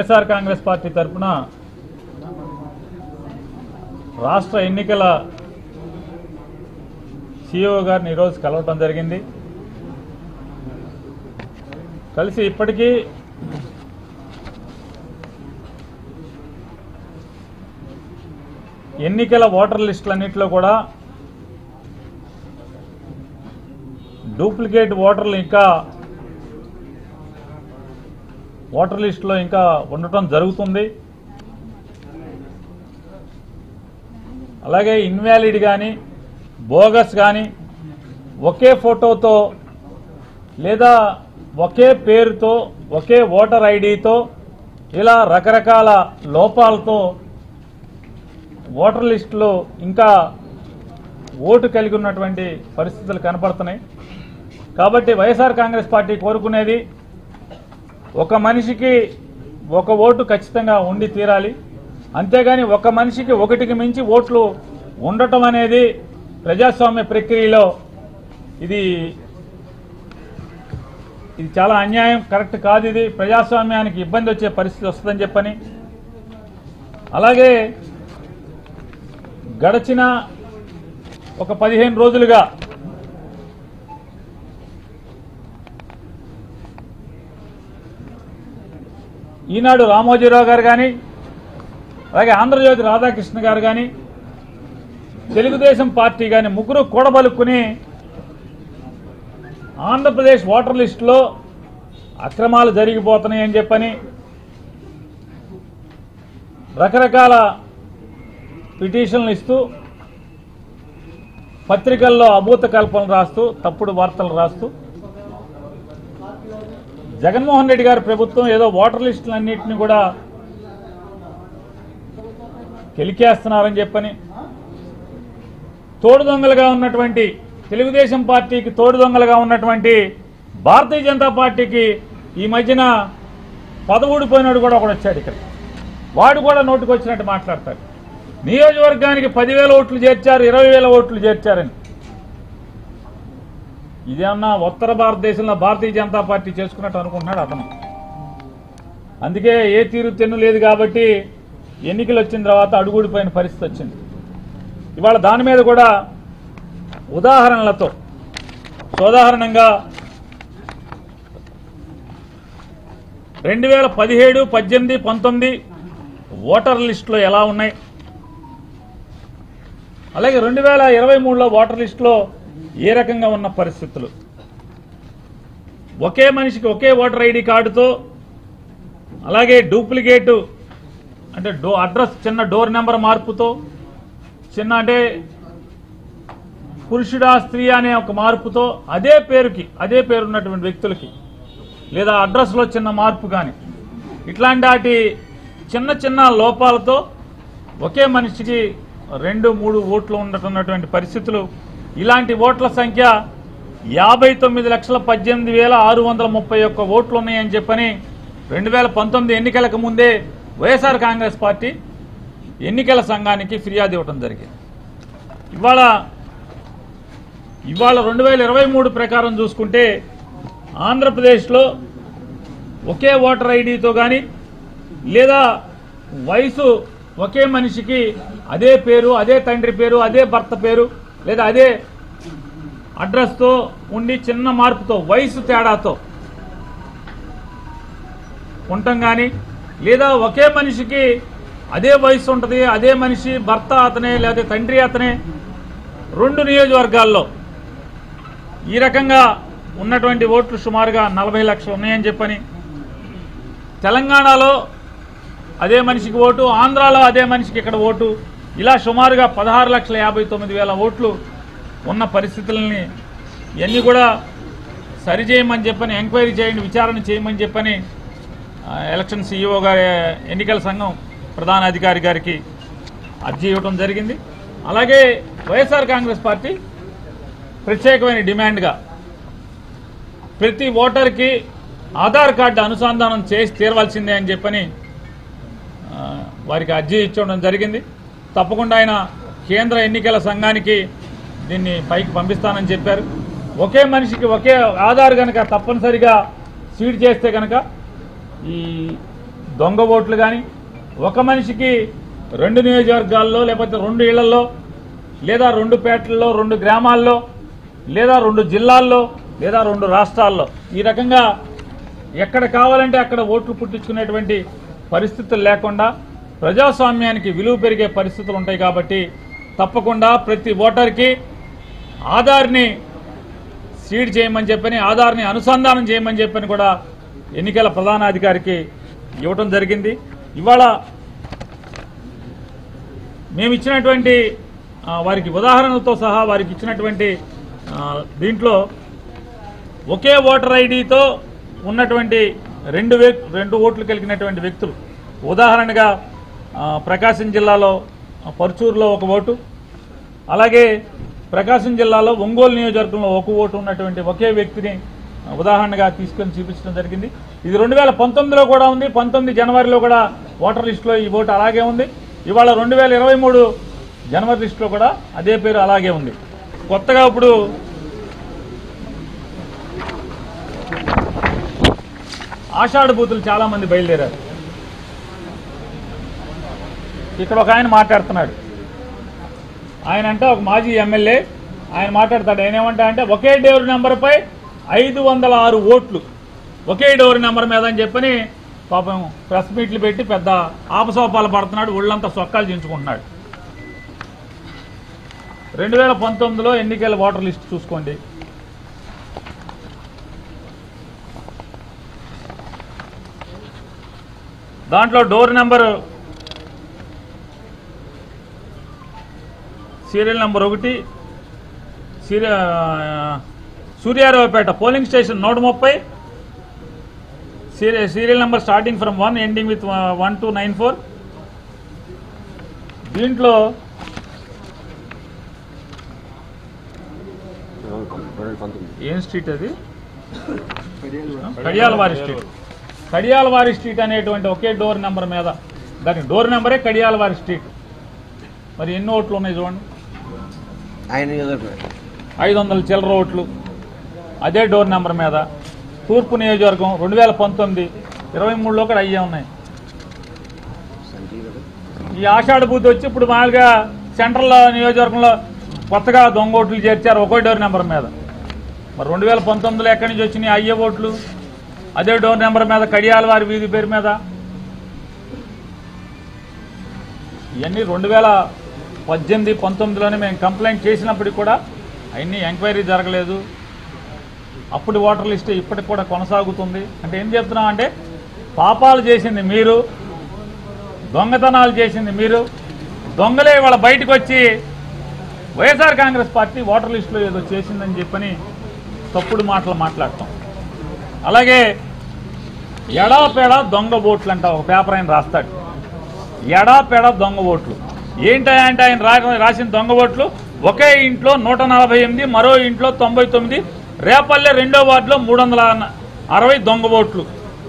YSR Congress party తరఫున రాష్ట్ర ఎన్నికల సిఇఓ గారిని ఈరోజు కలవటం జరిగింది కలిసి ఇప్పటికీ ఎన్నికల ఓటర్ లిస్టులన్నింటిలో కూడా డూప్లికేట్ ఓటర్లు ఇంకా ఓటర్ లిస్టులో ఇంకా ఉండటం జరుగుతుంది అలాగే ఇన్వాలిడ్ కానీ బోగస్ కానీ ఒకే ఫోటోతో లేదా ఒకే పేరుతో ఒకే ఓటర్ ఐడితో ఇలా రకరకాల లోపాలతో ఓటర్ లిస్టులో ఇంకా ఓటు కలిగి ఉన్నటువంటి పరిస్థితులు కనపడుతున్నాయి కాబట్టి వైఎస్ఆర్ కాంగ్రెస్ పార్టీ కోరుకునేది ఒక మనిషికి ఒక ఓటు ఖచ్చితంగా ఉండి తీరాలి అంతేగాని ఒక మనిషికి ఒకటికి మించి ఓట్లు ఉండటం అనేది ప్రజాస్వామ్య ప్రక్రియలో ఇది ఇది చాలా అన్యాయం కరెక్ట్ కాదు ఇది ప్రజాస్వామ్యానికి ఇబ్బంది వచ్చే పరిస్థితి వస్తుందని చెప్పని అలాగే గడచిన ఒక పదిహేను రోజులుగా ఈనాడు రామోజీరావు గారు కానీ అలాగే ఆంధ్రజ్యోతి రాధాకృష్ణ గారు కానీ తెలుగుదేశం పార్టీ కానీ ముగ్గురు కూడబలుక్కుని ఆంధ్రప్రదేశ్ ఓటర్ లిస్టులో అక్రమాలు జరిగిపోతున్నాయి అని చెప్పని రకరకాల పిటిషన్లు ఇస్తూ పత్రికల్లో అభూత కల్పనలు రాస్తూ తప్పుడు వార్తలు రాస్తూ జగన్మోహన్ రెడ్డి గారి ప్రభుత్వం ఏదో ఓటర్ లిస్టులన్నింటినీ కూడా కెలికేస్తున్నారని చెప్పని తోడు దొంగలుగా ఉన్నటువంటి తెలుగుదేశం పార్టీకి తోడు దొంగలుగా ఉన్నటువంటి భారతీయ జనతా పార్టీకి ఈ మధ్యన పదవుడిపోయినాడు కూడా ఒకడు వచ్చాడు ఇక్కడ వాడు కూడా నోటుకు వచ్చినట్టు మాట్లాడతాడు నియోజకవర్గానికి పదివేల ఓట్లు చేర్చారు ఇరవై వేల ఓట్లు చేర్చారని ఇదేమన్నా ఉత్తర భారతదేశంలో భారతీయ జనతా పార్టీ చేసుకున్నట్టు అనుకుంటున్నాడు అతను అందుకే ఏ తీరు తెన్ను లేదు కాబట్టి ఎన్నికలు వచ్చిన తర్వాత అడుగుడిపోయిన పరిస్థితి వచ్చింది ఇవాళ దాని మీద కూడా ఉదాహరణలతో సోదాహరణంగా రెండు వేల పదిహేడు పద్దెనిమిది పంతొమ్మిది ఓటర్ లిస్టులో ఎలా ఉన్నాయి అలాగే రెండు వేల ఇరవై మూడులో ఓటర్ లిస్టులో ఏ రకంగా ఉన్న పరిస్థితులు ఒకే మనిషికి ఒకే ఓటర్ ఐడి కార్డుతో అలాగే డూప్లికేటు అంటే డో అడ్రస్ చిన్న డోర్ నెంబర్ మార్పుతో చిన్న అంటే పురుషుడా స్త్రీ అనే ఒక మార్పుతో అదే పేరుకి అదే పేరు ఉన్నటువంటి వ్యక్తులకి లేదా అడ్రస్లో చిన్న మార్పు కానీ ఇట్లాంటి వాటి చిన్న చిన్న లోపాలతో ఒకే మనిషికి రెండు మూడు ఓట్లు ఉండటున్నటువంటి పరిస్థితులు ఇలాంటి ఓట్ల సంఖ్య యాభై తొమ్మిది లక్షల పద్దెనిమిది వేల ఆరు వందల ముప్పై ఒక్క ఓట్లు ఉన్నాయని చెప్పని రెండు వేల పంతొమ్మిది ఎన్నికలకు ముందే వైఎస్ఆర్ కాంగ్రెస్ పార్టీ ఎన్నికల సంఘానికి ఫిర్యాదు ఇవ్వడం జరిగింది ఇవాళ ఇవాళ రెండు వేల ఇరవై మూడు ప్రకారం చూసుకుంటే ఆంధ్రప్రదేశ్లో ఒకే ఓటర్ ఐడితో కానీ లేదా వయసు ఒకే మనిషికి అదే పేరు అదే తండ్రి పేరు అదే భర్త పేరు లేదా అదే అడ్రస్తో ఉండి చిన్న మార్పుతో వయసు తేడాతో ఉండటం కానీ లేదా ఒకే మనిషికి అదే వయసు ఉంటుంది అదే మనిషి భర్త అతనే లేదా తండ్రి అతనే రెండు నియోజకవర్గాల్లో ఈ రకంగా ఉన్నటువంటి ఓట్లు సుమారుగా నలభై లక్షలు ఉన్నాయని చెప్పని తెలంగాణలో అదే మనిషికి ఓటు ఆంధ్రాలో అదే మనిషికి ఇక్కడ ఓటు ఇలా సుమారుగా పదహారు లక్షల యాభై తొమ్మిది వేల ఓట్లు ఉన్న పరిస్థితులని ఇవన్నీ కూడా సరిచేయమని చెప్పని ఎంక్వైరీ చేయండి విచారణ చేయమని చెప్పని ఆ, ఎలక్షన్ సీఈఓ గారి ఎన్నికల సంఘం ప్రధాన అధికారి గారికి అర్జీ ఇవ్వడం జరిగింది అలాగే వైఎస్ఆర్ కాంగ్రెస్ పార్టీ ప్రత్యేకమైన డిమాండ్గా ప్రతి ఓటర్కి ఆధార్ కార్డు అనుసంధానం చేసి తీరవలసిందే అని చెప్పని ఆ, వారికి అర్జీ ఇచ్చడం జరిగింది తప్పకుండా ఆయన కేంద్ర ఎన్నికల సంఘానికి దీన్ని పైకి పంపిస్తానని చెప్పారు ఒకే మనిషికి ఒకే ఆధార్ కనుక తప్పనిసరిగా సీడ్ చేస్తే కనుక ఈ దొంగ ఓట్లు కానీ ఒక మనిషికి రెండు నియోజకవర్గాల్లో లేకపోతే రెండు ఇళ్లలో లేదా రెండు పేటల్లో రెండు గ్రామాల్లో లేదా రెండు జిల్లాల్లో లేదా రెండు రాష్ట్రాల్లో ఈ రకంగా ఎక్కడ కావాలంటే అక్కడ ఓట్లు పుట్టించుకునేటువంటి పరిస్థితులు లేకుండా ప్రజాస్వామ్యానికి విలువ పెరిగే పరిస్థితులు ఉంటాయి కాబట్టి తప్పకుండా ప్రతి ఓటర్కి ఆధార్ని సీడ్ చేయమని చెప్పని ఆధార్ని అనుసంధానం చేయమని చెప్పని కూడా ఎన్నికల ప్రధానాధికారికి ఇవ్వటం జరిగింది ఇవాళ మేము ఇచ్చినటువంటి ఆ, వారికి ఉదాహరణలతో సహా వారికి ఇచ్చినటువంటి ఆ, దీంట్లో ఒకే ఓటర్ ఐడితో ఉన్నటువంటి రెండు వ్యక్ రెండు ఓట్లు కలిగినటువంటి వ్యక్తులు ఉదాహరణగా ఆ, ప్రకాశం జిల్లాలో ఆ, పరుచూరులో ఒక ఓటు అలాగే ప్రకాశం జిల్లాలో ఒంగోలు నియోజకవర్గంలో ఒక ఓటు ఉన్నటువంటి ఒకే వ్యక్తిని ఆ, ఉదాహరణగా తీసుకొని చూపించడం జరిగింది ఇది రెండు వేల పంతొమ్మిదిలో కూడా ఉంది పంతొమ్మిది జనవరిలో కూడా ఓటర్ లిస్టులో ఈ ఓటు అలాగే ఉంది ఇవాళ రెండు వేల ఇరవై మూడు జనవరి లిస్టులో కూడా అదే పేరు అలాగే ఉంది కొత్తగా ఇప్పుడు ఆషాఢ బూతులు చాలా మంది బయలుదేరారు ఇక్కడ ఒక ఆయన మాట్లాడుతున్నాడు ఆయన అంటే ఒక మాజీ ఎమ్మెల్యే ఆయన మాట్లాడతాడు ఆయన ఏమంటా అంటే ఒకే డోర్ నెంబర్పై ఐదు వందల ఆరు ఓట్లు ఒకే డోర్ నెంబర్ మీద అని చెప్పని పాపం ప్రెస్ మీట్లు పెట్టి పెద్ద ఆపసోపాలు పడుతున్నాడు ఒళ్ళంతా సొక్కాలు చించుకుంటున్నాడు రెండు వేల పంతొమ్మిదిలో ఎన్నికల ఓటర్ లిస్ట్ చూసుకోండి దాంట్లో డోర్ నెంబర్ సీరియల్ నెంబర్ ఒకటి సీరియల్ సూర్యారావుపేట పోలింగ్ స్టేషన్ నూట ముప్పై serial serial number starting from one ending with one two nine four దీంట్లో ఏం స్ట్రీట్ అది కడియాలవారి స్ట్రీట్ కడియాలవారి స్ట్రీట్ అనేటువంటి ఒకే డోర్ నెంబర్ మీద దాని డోర్ నెంబరే కడియాలవారి స్ట్రీట్ మరి ఎన్ని ఓట్లు ఉన్నాయి చూడండి ఆయన నియోజకవర్గం ఐదు వందల చిల్లర ఓట్లు అదే డోర్ నెంబర్ మీద తూర్పు నియోజకవర్గం రెండు వేల పంతొమ్మిది ఇరవై మూడులో కూడా అయ్యే ఉన్నాయి సంజీవ్ కదా ఈ ఆషాఢ బూత్ వచ్చి ఇప్పుడు మామూలుగా సెంట్రల్ నియోజకవర్గంలో కొత్తగా దొంగ ఓట్లు చేర్చారు ఒక్కో డోర్ నెంబర్ మీద మరి రెండు వేల పంతొమ్మిదిలో ఎక్కడి నుంచి వచ్చినాయి అయ్యే ఓట్లు అదే డోర్ నెంబర్ మీద కడియాల వారి వీధి పేరు మీద ఇవన్నీ రెండు వేల పద్దెనిమిది పంతొమ్మిదిలోనే మేము కంప్లైంట్ చేసినప్పటికి కూడా అవన్నీ ఎంక్వైరీ జరగలేదు అప్పుడు ఓటర్ లిస్ట్ ఇప్పటికి కూడా కొనసాగుతుంది అంటే ఏం చెప్తున్నాం అంటే పాపాలు చేసింది మీరు దొంగతనాలు చేసింది మీరు దొంగలే వాళ్ళ బయటకు వచ్చి వైఎస్ఆర్ కాంగ్రెస్ పార్టీ ఓటర్ లిస్టులో ఏదో చేసిందని చెప్పని తప్పుడు మాటలు మాట్లాడటం అలాగే ఎడాపెడా దొంగ ఓట్లు అంట ఒక పేపర్ ఆయన రాస్తాడు ఎడాపెడా దొంగ ఓట్లు ఏంటంటే ఆయన రా- రాసిన దొంగ ఓట్లు ఒకే ఇంట్లో నూట నలభై ఎనిమిది మరో ఇంట్లో తొంభై తొమ్మిది రేపల్లె రెండో వార్డులో మూడు వందల అరవై దొంగ ఓట్లు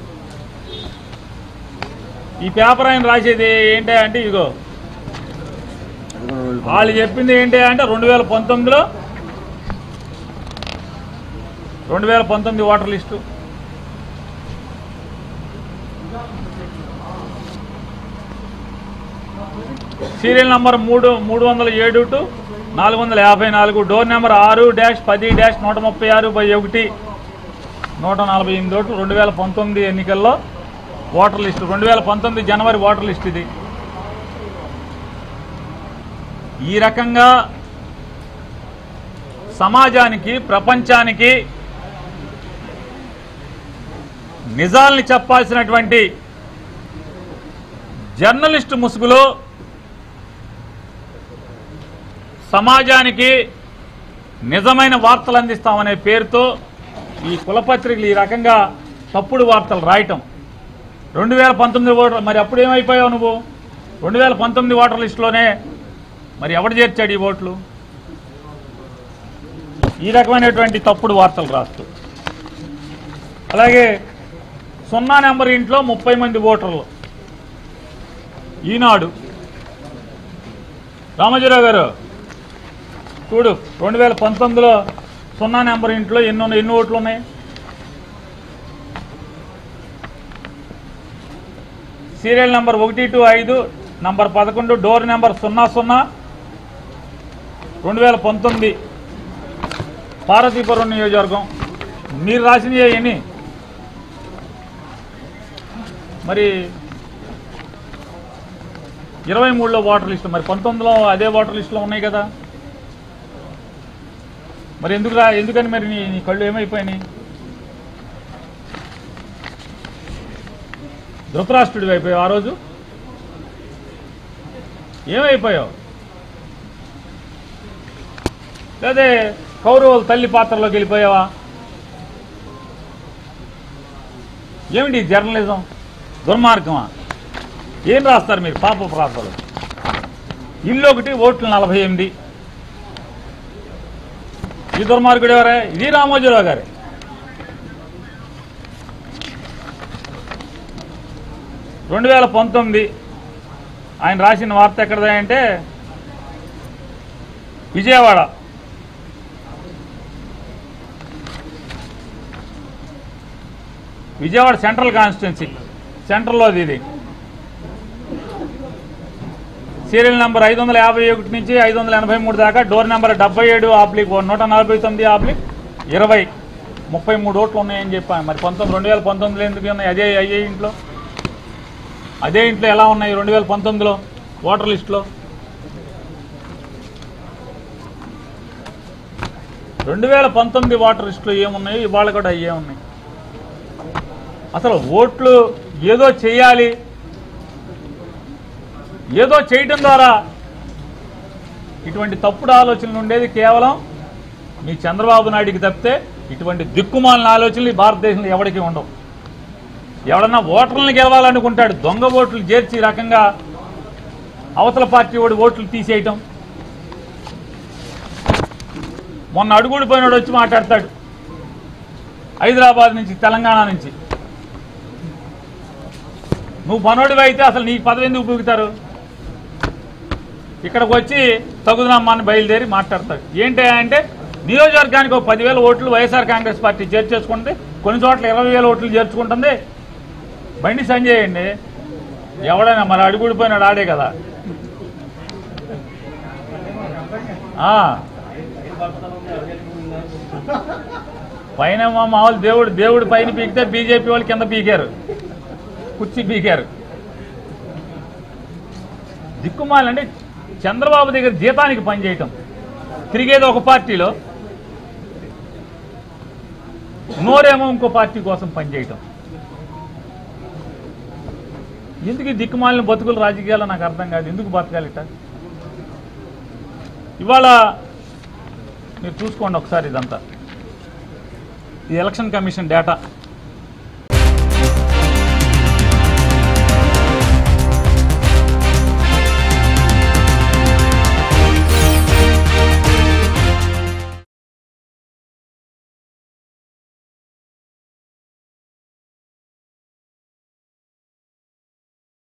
ఈ పేపర్ ఆయన రాసేది ఏంటి అంటే ఇదిగో అది కూడా రెండు వాళ్ళు చెప్పింది ఏంటి అంటే రెండు వేల పంతొమ్మిదిలో రెండు వేల పంతొమ్మిది ఓటర్ లిస్టు సీరియల్ నంబర్ మూడు మూడు వందల ఏడు టు నాలుగు వందల యాభై నాలుగు డోర్ నెంబర్ ఆరు డాష్ పది డాష్ నూట ముప్పై ఆరు బై ఒకటి నూట నలభై ఎనిమిది ఓట్లు రెండు వేల పంతొమ్మిది ఎన్నికల్లో ఓటర్ లిస్టు రెండు వేల పంతొమ్మిది జనవరి ఓటర్ లిస్ట్ ఇది ఈ రకంగా సమాజానికి ప్రపంచానికి నిజాల్ని చెప్పాల్సినటువంటి జర్నలిస్టు ముసుగులో సమాజానికి నిజమైన వార్తలు అందిస్తామనే పేరుతో ఈ కులపత్రికలు ఈ రకంగా తప్పుడు వార్తలు రాయటం రెండు వేల పంతొమ్మిది ఓటర్ మరి అప్పుడు ఏమైపోయావు నువ్వు రెండు వేల పంతొమ్మిది ఓటర్ లిస్టులోనే మరి ఎవడు చేర్చాడు ఈ ఓట్లు ఈ రకమైనటువంటి తప్పుడు వార్తలు రాస్తూ అలాగే సున్నా నెంబర్ ఇంట్లో ముప్పై మంది ఓటర్లు ఈనాడు రామజీరావు గారు చూడు రెండు వేల పంతొమ్మిదిలో సున్నా నెంబర్ ఇంట్లో ఎన్ని ఉన్నాయి ఎన్ని ఓట్లు ఉన్నాయి సీరియల్ నెంబర్ ఒకటి టు ఐదు నంబర్ పదకొండు డోర్ నెంబర్ సున్నా సున్నా రెండు వేల పంతొమ్మిది పార్వతీపురం నియోజకవర్గం మీరు రాసినవి ఎన్ని మరి ఇరవై మూడులో వాటర్ లిస్టు మరి పంతొమ్మిదిలో అదే వాటర్ లిస్టులో ఉన్నాయి కదా మరి ఎందుకు రా ఎందుకని మరి నీ నీ కళ్ళు ఏమైపోయినాయి ధృతరాష్ట్రుడివి అయిపోయావు ఆ రోజు ఏమైపోయావు లేదే కౌరవుల తల్లి పాత్రలోకి వెళ్ళిపోయావా ఏమిటి ఈ జర్నలిజం దుర్మార్గమా ఏం రాస్తారు మీరు పాప ప్రాంతాలు ఇల్లు ఒకటి ఓట్లు నలభై ఎనిమిది ఈ దుర్మార్గుడు ఎవరే ఇది రామోజీరావు గారే రెండు వేల పంతొమ్మిది ఆయన రాసిన వార్త ఎక్కడదా అంటే విజయవాడ విజయవాడ సెంట్రల్ కాన్స్టిట్యున్సీ సెంట్రల్లోది ఇది సీరియల్ నెంబర్ ఐదు వందల యాభై ఒకటి నుంచి ఐదు వందల ఎనభై మూడు దాకా డోర్ నెంబర్ డెబ్బై ఏడు ఆబ్లిక్ నూట నలభై తొమ్మిది ఆబ్లిక్ ఇరవై ముప్పై మూడు ఓట్లు ఉన్నాయని చెప్పాను మరి పంతొమ్మిది రెండు వేల పంతొమ్మిదిలో ఎందుకు ఉన్నాయి అదే అయ్యే ఇంట్లో అదే ఇంట్లో ఎలా ఉన్నాయి రెండు వేల పంతొమ్మిదిలో ఓటర్ లిస్టులో రెండు వేల పంతొమ్మిది ఓటర్ లిస్టులో ఏమున్నాయి ఇవాళ కూడా అయ్యే ఉన్నాయి అసలు ఓట్లు ఏదో చేయాలి ఏదో చేయటం ద్వారా ఇటువంటి తప్పుడు ఆలోచనలు ఉండేది కేవలం మీ చంద్రబాబు నాయుడికి తప్పితే ఇటువంటి దిక్కుమాలిన ఆలోచనలు ఈ భారతదేశంలో ఎవరికి ఉండవు ఎవడన్నా ఓటర్లను గెలవాలనుకుంటాడు దొంగ ఓట్లు చేర్చి ఈ రకంగా అవతల పార్టీ వాడి ఓట్లు తీసేయటం మొన్న అడుగుడిపోయినాడు వచ్చి మాట్లాడతాడు హైదరాబాద్ నుంచి తెలంగాణ నుంచి నువ్వు పనోడివి అయితే అసలు నీకు పదవి ఎందుకు పూగుతారు ఇక్కడికి వచ్చి తగుదనమ్మని బయలుదేరి మాట్లాడతాడు ఏంటి అంటే నియోజకవర్గానికి ఒక పదివేల ఓట్లు వైఎస్ఆర్ కాంగ్రెస్ పార్టీ చేర్చేసుకుంటుంది కొన్ని చోట్ల ఇరవై వేల ఓట్లు చేర్చుకుంటుంది బండి సంజయ్ అండి ఎవడైనా మరి అడుగుడిపోయినాడు ఆడే కదా ఆ. పైన మా మామూలు దేవుడు దేవుడు పైన పీకితే బీజేపీ వాళ్ళు కింద పీకారు కుర్చీ పీకారు దిక్కుమాలంటే చంద్రబాబు దగ్గర జీతానికి పనిచేయటం తిరిగేది ఒక పార్టీలో నోరేమో ఇంకో పార్టీ కోసం పనిచేయటం ఎందుకు ఈ దిక్కుమాలిన బతుకులు రాజకీయాలు నాకు అర్థం కాదు ఎందుకు బతకాలి ఇట్ట ఇవాళ మీరు చూసుకోండి ఒకసారి ఇదంతా ఈ ఎలక్షన్ కమిషన్ డేటా